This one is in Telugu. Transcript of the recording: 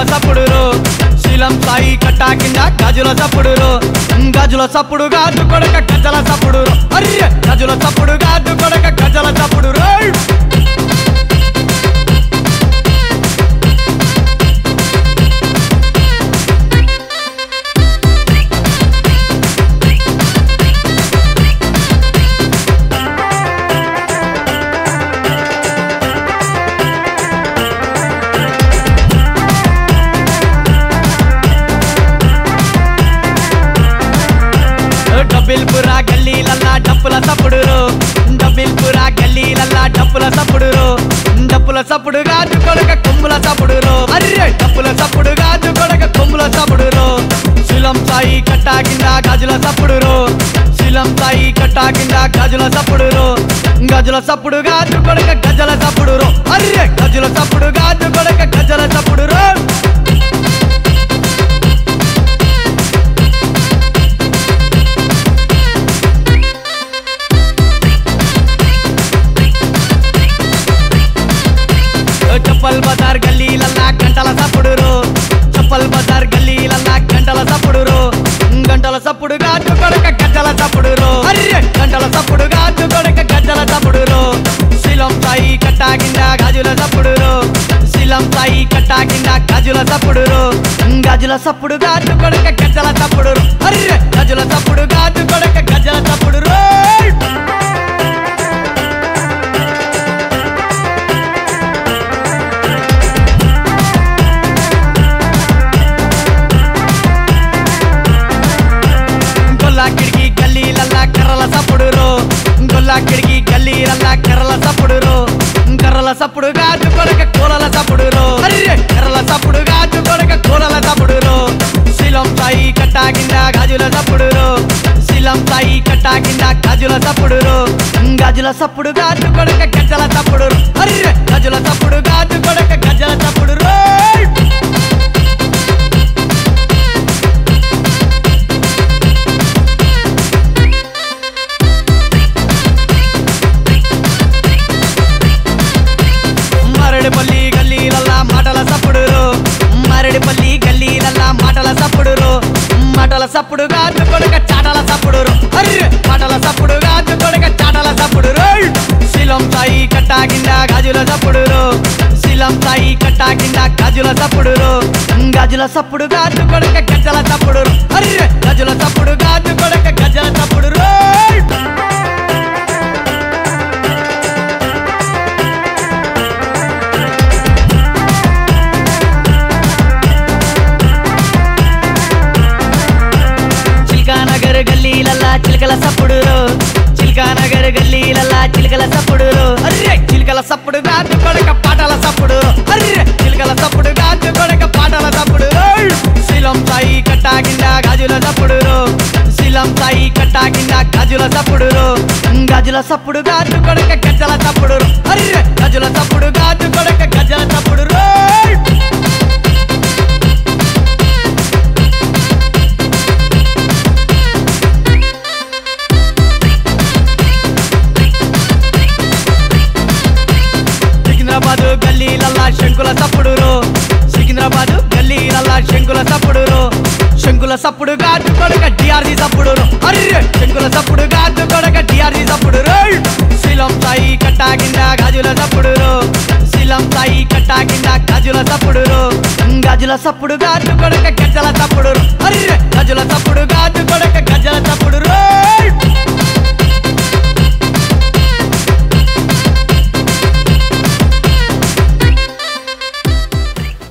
సప్పుడు శీలం సాయి కట్టా కింద గజుల సప్పుడు గజుల సప్పుడు గాజు కొడక గజల సప్పుడు అర్రె గజుల సప్పుడు గాజు కొడక గజల సప్పుడు రోయ్ డబ్బిల్పురా గల్లీలల్లా డప్పుల సప్పుడు డబ్బిల్పురా గల్లీలల్లా డప్పుల సప్పుడు డప్పుల సప్పుడు గాజు కొడక కొమ్ముల సప్పుడు అర్రె డప్పుల సప్పుడు గాజు కొడక కొమ్ముల సప్పుడు శిలం సాయి కట్టా కింద గాజుల సప్పుడు శిలం సాయి కట్టా కింద గాజుల సప్పుడు గజుల సప్పుడు గాజు కొడక గజల సప్పుడు అర్రె గజుల సప్పుడు గాజు కొడక గజల సప్పుడు చప్పల్ బజార్ గల్లీలల్లా గంటల సప్పుడు చప్పల్ బజార్ గల్లీలల్లా గంటల సప్పుడు గంటల సప్పుడు గాజు కొడక గజ్జల సప్పుడు అర్రె గంటల సప్పుడు గాజు కొడక గజ్జల సప్పుడు శిలం సాయి కట్టా కింద గాజుల సప్పుడు శిలం సాయి కట్టా కింద గాజుల సప్పుడు గాజుల సప్పుడు గాజు కొడక గజ్జల సప్పుడు అర్రె గజుల సప్పుడు గాజు కొడక గజ్జల సప్పుడు రోయ్ గొల్లా కిడికి గల్లీలల్లా కర్రల సప్పుడు గొల్లా కిడికి గల్లీలల్లా కర్రల సప్పుడు కర్రల సప్పుడు గాజు కొడక కూలల సప్పుడు అర్రె కర్రల సప్పుడు గాజు కొడక కూలల సప్పుడు శిలం సాయి కట్టా కింద గాజుల సప్పుడు శిలం సాయి కట్టా కింద గాజుల సప్పుడు గాజుల సప్పుడు గాజు కొడక గజ్జల సప్పుడు అర్రె గజుల సప్పుడు గాజు కొడక గజ్జల సప్పుడు రోయ్ మరడిపల్లి గల్లీలల్లా మాటల సప్పుడు మరడిపల్లి గల్లీలల్లా మాటల సప్పుడు మాటల సప్పుడు గాజు కొడక చాటల సప్పుడు అర్రె మాటల సప్పుడు గాజు కొడక చాటల సప్పుడు రోయ్ శిలం సాయి కట్టా కింద గాజుల సప్పుడు శిలం సాయి కట్టా కింద గాజుల సప్పుడు గాజుల సప్పుడు గాజు కొడక గజ్జల సప్పుడు అర్రె గజుల సప్పుడు గాజు కొడక గజ్జల సప్పుడు రోయ్ చిల్కానగర్ గల్లీలల్లా చిలకల సప్పుడు చిల్కానగర్ గల్లీలల్లా చిలకల సప్పుడు అర్రె చిలకల సప్పుడు గాజు కొడక పాటల సప్పుడు అర్రె చిలకల సప్పుడు గాజు కొడక పాటల సప్పుడు ఓయ్! శిలం సాయి కట్టా కింద గాజుల సప్పుడు శిలం సాయి కట్టా కింద గాజుల సప్పుడు గాజుల సప్పుడు గాజు కొడక గజ్జల సప్పుడు అర్రె గజుల సప్పుడు గాజు కొడక గజ్జల సప్పుడు రోయ్! సికింద్రాబాద్ గల్లీలల్లా శంకుల సప్పుడు సికింద్రాబాద్ గల్లీలల్లా శంకుల సప్పుడు శంకుల సప్పుడు గాజు కొడక డిఆర్జీ సప్పుడు అర్రె శంకుల సప్పుడు గాజు కొడక డిఆర్జీ సప్పుడు రోయ్! శిలం సాయి కట్టా కింద గాజుల సప్పుడు శిలం సాయి కట్టా కింద గాజుల సప్పుడు గాజుల సప్పుడు గాజు కొడక గజ్జల సప్పుడు అర్రె గజుల సప్పుడు గాజు కొడక గజ్జల సప్పుడు రోయ్!